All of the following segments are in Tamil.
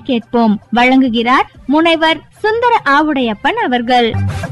கேட்போம் வழங்குகிறார் முனைவர் சுந்தர ஆவுடையப்பன் அவர்கள்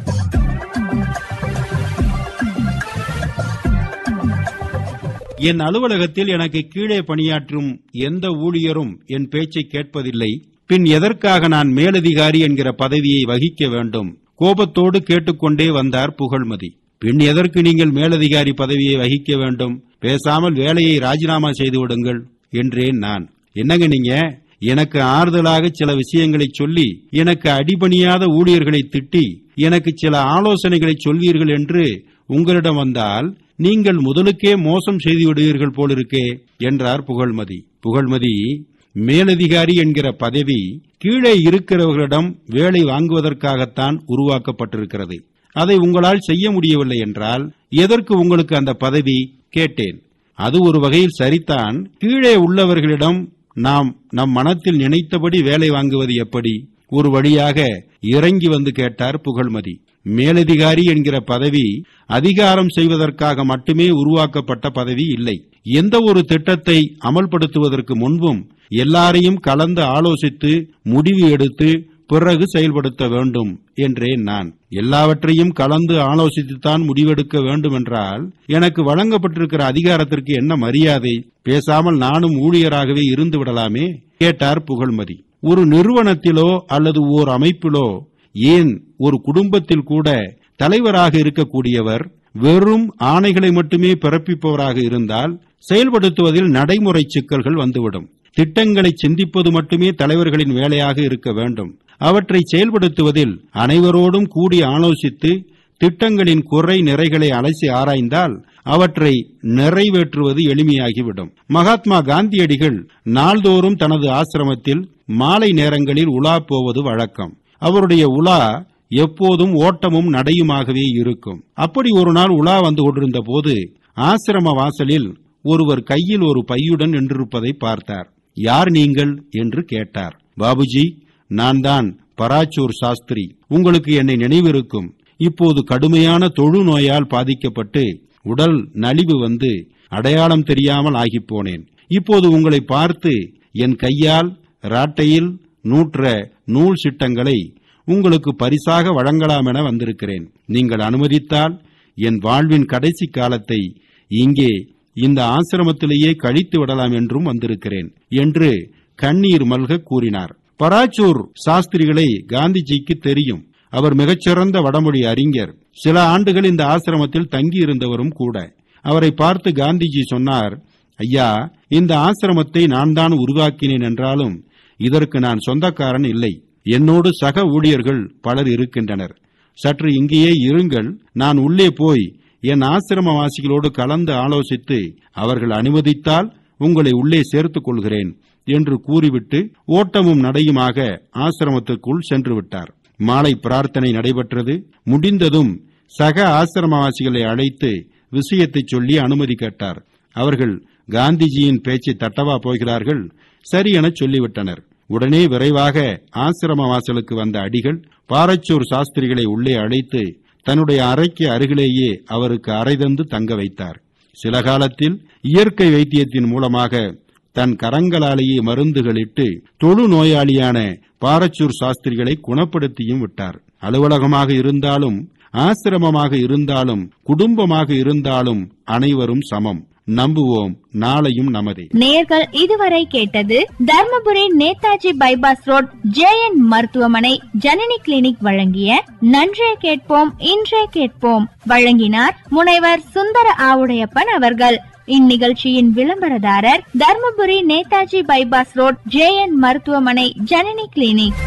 என் அலுவலகத்தில் எனக்கு கீழே பணியாற்றும் எந்த ஊழியரும் என் பேச்சை கேட்பதில்லை பின் எதற்காக நான் மேலதிகாரி என்கிற பதவியை வகிக்க வேண்டும் கோபத்தோடு கேட்டுக்கொண்டே வந்தார் புகழ்மதி பின் எதற்கு நீங்கள் மேலதிகாரி பதவியை வகிக்க வேண்டும் பேசாமல் வேலையை ராஜினாமா செய்து விடுங்கள் என்றேன் நான் என்னங்க நீங்க எனக்கு ஆறுதலாக சில விஷயங்களை சொல்லி எனக்கு அடிபணியாத ஊழியர்களை திட்டி எனக்கு சில ஆலோசனைகளை சொல்வீர்கள் என்று உங்களிடம் வந்தால் நீங்கள் முதலுக்கே மோசம் செய்து விடுவீர்கள் போலிருக்கே என்றார் புகழ்மதி புகழ்மதி மேலதிகாரி என்கிற பதவி கீழே இருக்கிறவர்களிடம் வேலை வாங்குவதற்காகத்தான் உருவாக்கப்பட்டிருக்கிறது அதை உங்களால் செய்ய முடியவில்லை என்றால் எதற்கு உங்களுக்கு அந்த பதவி கேட்டேன் அது ஒரு வகையில் சரிதான் கீழே உள்ளவர்களிடம் நாம் நம் மனத்தில் நினைத்தபடி வேலை வாங்குவது எப்படி ஒரு வழியாக இறங்கி வந்து கேட்டார் புகழ்மதி மேலதிகாரி என்கிற பதவி அதிகாரம் செய்வதற்காக மட்டுமே உருவாக்கப்பட்ட பதவி இல்லை எந்த ஒரு திட்டத்தை அமல்படுத்துவதற்கு முன்பும் எல்லாரையும் கலந்து ஆலோசித்து முடிவு எடுத்து பிறகு செயல்படுத்த வேண்டும் என்றேன் நான் எல்லாவற்றையும் கலந்து ஆலோசித்துத்தான் முடிவெடுக்க வேண்டும் என்றால் எனக்கு வழங்கப்பட்டிருக்கிற அதிகாரத்திற்கு என்ன மரியாதை பேசாமல் நானும் ஊழியராகவே இருந்து விடலாமே கேட்டார் புகழ்மதி ஒரு நிறுவனத்திலோ அல்லது ஓர் அமைப்பிலோ ஏன் ஒரு குடும்பத்தில் கூட தலைவராக இருக்கக்கூடியவர் வெறும் ஆணைகளை மட்டுமே பிறப்பிப்பவராக இருந்தால் செயல்படுத்துவதில் நடைமுறை சிக்கல்கள் வந்துவிடும் திட்டங்களை சிந்திப்பது மட்டுமே தலைவர்களின் வேலையாக இருக்க வேண்டும் அவற்றை செயல்படுத்துவதில் அனைவரோடும் கூடி ஆலோசித்து திட்டங்களின் குறை நிறைகளை அலசி ஆராய்ந்தால் அவற்றை நிறைவேற்றுவது எளிமையாகிவிடும் மகாத்மா காந்தியடிகள் நாள்தோறும் தனது ஆசிரமத்தில் மாலை நேரங்களில் உலா போவது வழக்கம் அவருடைய உலா எப்போதும் ஓட்டமும் நடையுமாகவே இருக்கும் அப்படி ஒரு நாள் உலா வந்து கொண்டிருந்த போது ஆசிரம வாசலில் ஒருவர் கையில் ஒரு பையுடன் நின்றிருப்பதை பார்த்தார் யார் நீங்கள் என்று கேட்டார் பாபுஜி நான் தான் பராச்சூர் சாஸ்திரி உங்களுக்கு என்னை நினைவிருக்கும் இப்போது கடுமையான தொழு நோயால் பாதிக்கப்பட்டு உடல் நலிவு வந்து அடையாளம் தெரியாமல் ஆகிப் போனேன் இப்போது உங்களை பார்த்து என் கையால் ராட்டையில் நூற்ற நூல் சிட்டங்களை உங்களுக்கு பரிசாக வழங்கலாம் என வந்திருக்கிறேன் நீங்கள் அனுமதித்தால் என் வாழ்வின் கடைசி காலத்தை இங்கே இந்த ஆசிரமத்திலேயே கழித்து விடலாம் என்றும் வந்திருக்கிறேன் என்று கண்ணீர் மல்க கூறினார் பராச்சூர் சாஸ்திரிகளை காந்திஜிக்கு தெரியும் அவர் மிகச்சிறந்த வடமொழி அறிஞர் சில ஆண்டுகள் இந்த ஆசிரமத்தில் தங்கியிருந்தவரும் கூட அவரை பார்த்து காந்திஜி சொன்னார் ஐயா இந்த ஆசிரமத்தை நான் தான் உருவாக்கினேன் என்றாலும் இதற்கு நான் சொந்தக்காரன் இல்லை என்னோடு சக ஊழியர்கள் பலர் இருக்கின்றனர் சற்று இங்கேயே இருங்கள் நான் உள்ளே போய் என் ஆசிரமவாசிகளோடு கலந்து ஆலோசித்து அவர்கள் அனுமதித்தால் உங்களை உள்ளே சேர்த்துக் கொள்கிறேன் என்று கூறிவிட்டு ஓட்டமும் நடையுமாக ஆசிரமத்திற்குள் சென்று விட்டார் மாலை பிரார்த்தனை நடைபெற்றது முடிந்ததும் சக ஆசிரமவாசிகளை அழைத்து விஷயத்தை சொல்லி அனுமதி கேட்டார் அவர்கள் காந்திஜியின் பேச்சை தட்டவா போகிறார்கள் சரி என சொல்லிவிட்டனர் உடனே விரைவாக ஆசிரம வாசலுக்கு வந்த அடிகள் பாரச்சூர் சாஸ்திரிகளை உள்ளே அழைத்து தன்னுடைய அறைக்கு அருகிலேயே அவருக்கு அறை தந்து தங்க வைத்தார் சில காலத்தில் இயற்கை வைத்தியத்தின் மூலமாக தன் கரங்களாலேயே மருந்துகளிட்டு தொழு நோயாளியான பாரச்சூர் சாஸ்திரிகளை குணப்படுத்தியும் விட்டார் அலுவலகமாக இருந்தாலும் ஆசிரமமாக இருந்தாலும் குடும்பமாக இருந்தாலும் அனைவரும் சமம் நம்புவோம் நாளையும் நமதே நேர்கள் இதுவரை கேட்டது Dharmapuri Netaji bypass road JN மருத்துவமனை ஜனனி கிளினிக் வழங்கிய நன்றே கேட்போம் இன்றே கேட்போம் வழங்கினார் முனைவர் சுந்தர ஆவுடையப்பன் அவர்கள் இந்நிகழ்ச்சியின் விளம்பரதாரர் Dharmapuri Netaji bypass road JN மருத்துவமனை ஜனனி கிளினிக்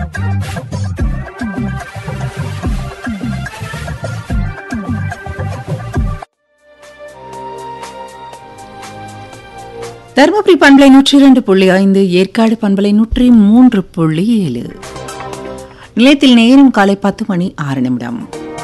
தருமபுரி பண்பலை நூற்றி இரண்டு புள்ளி ஐந்து ஏற்காடு பண்பலை நூற்றி மூன்று புள்ளி ஏழு நிலையத்தில் நேரம் காலை பத்து மணி ஆறு நிமிடம்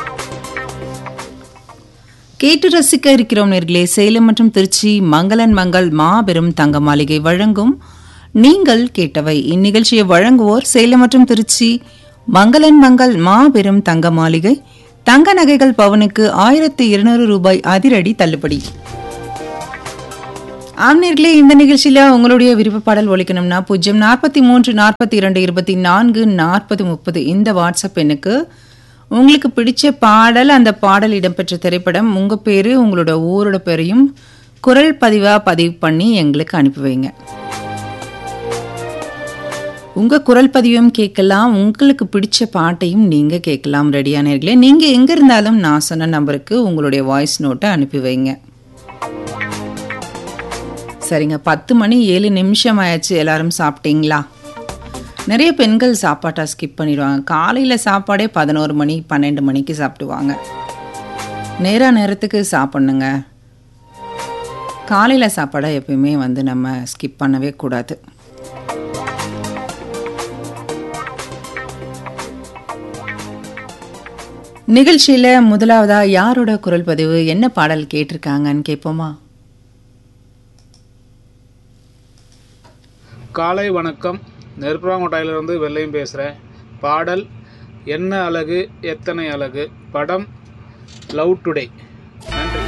கேட்டு ரசிக்க இருக்கிறோம் நேர்களே சேலம் மற்றும் திருச்சி மங்களன் மங்கள் மாபெரும் தங்க மாளிகை வழங்கும் நீங்கள் கேட்டவை இந்நிகழ்ச்சியை வழங்குவோர் சேலம் மற்றும் திருச்சி மங்களன் மங்கள் மாபெரும் தங்க மாளிகை தங்க நகைகள் பவனுக்கு ஆயிரத்தி இருநூறு ரூபாய் அதிரடி தள்ளுபடி ஆம்நேர்களே இந்த நிகழ்ச்சியில உங்களுடைய விருப்ப பாடல் ஒழிக்கணும்னா பூஜ்ஜியம் நாற்பத்தி மூன்று நாற்பத்தி இரண்டு இருபத்தி நான்கு நாற்பது முப்பது இந்த வாட்ஸ்அப் எண்ணுக்கு உங்களுக்கு பிடிச்ச பாடல் அந்த பாடல் இடம்பெற்ற திரைப்படம் உங்க பேரு உங்களோட ஊரோட பேரையும் குரல் பதிவா பதிவு பண்ணி எங்களுக்கு அனுப்பி வைங்க உங்க குரல் பதிவையும் கேட்கலாம் உங்களுக்கு பிடிச்ச பாட்டையும் நீங்க கேட்கலாம் ரெடியானீர்களே நீங்க எங்க இருந்தாலும் நான் சொன்ன நம்பருக்கு உங்களுடைய வாய்ஸ் நோட்டை அனுப்பி வைங்க சரிங்க பத்து மணி ஏழு நிமிஷம் ஆயாச்சு எல்லாரும் சாப்பிட்டீங்களா நிறைய பெண்கள் சாப்பாட்டை ஸ்கிப் பண்ணிடுவாங்க காலையில் சாப்பாடே பதினோரு மணி பன்னெண்டு மணிக்கு சாப்பிடுவாங்க நேரா நேரத்துக்கு சாப்பிட்ணுங்க காலையில் சாப்பாடை எப்பயுமே வந்து நம்ம ஸ்கிப் பண்ணவே கூடாது நிகழ்ச்சியில் முதலாவதா யாரோட குரல் பதிவு என்ன பாடல் கேட்டிருக்காங்கன்னு கேட்போமா காலை வணக்கம் நெருப்பராங்கோட்டையிலிருந்து வெள்ளையும் பேசுகிறேன் பாடல் என்ன அழகு எத்தனை அழகு படம் லவ் டுடே நன்றி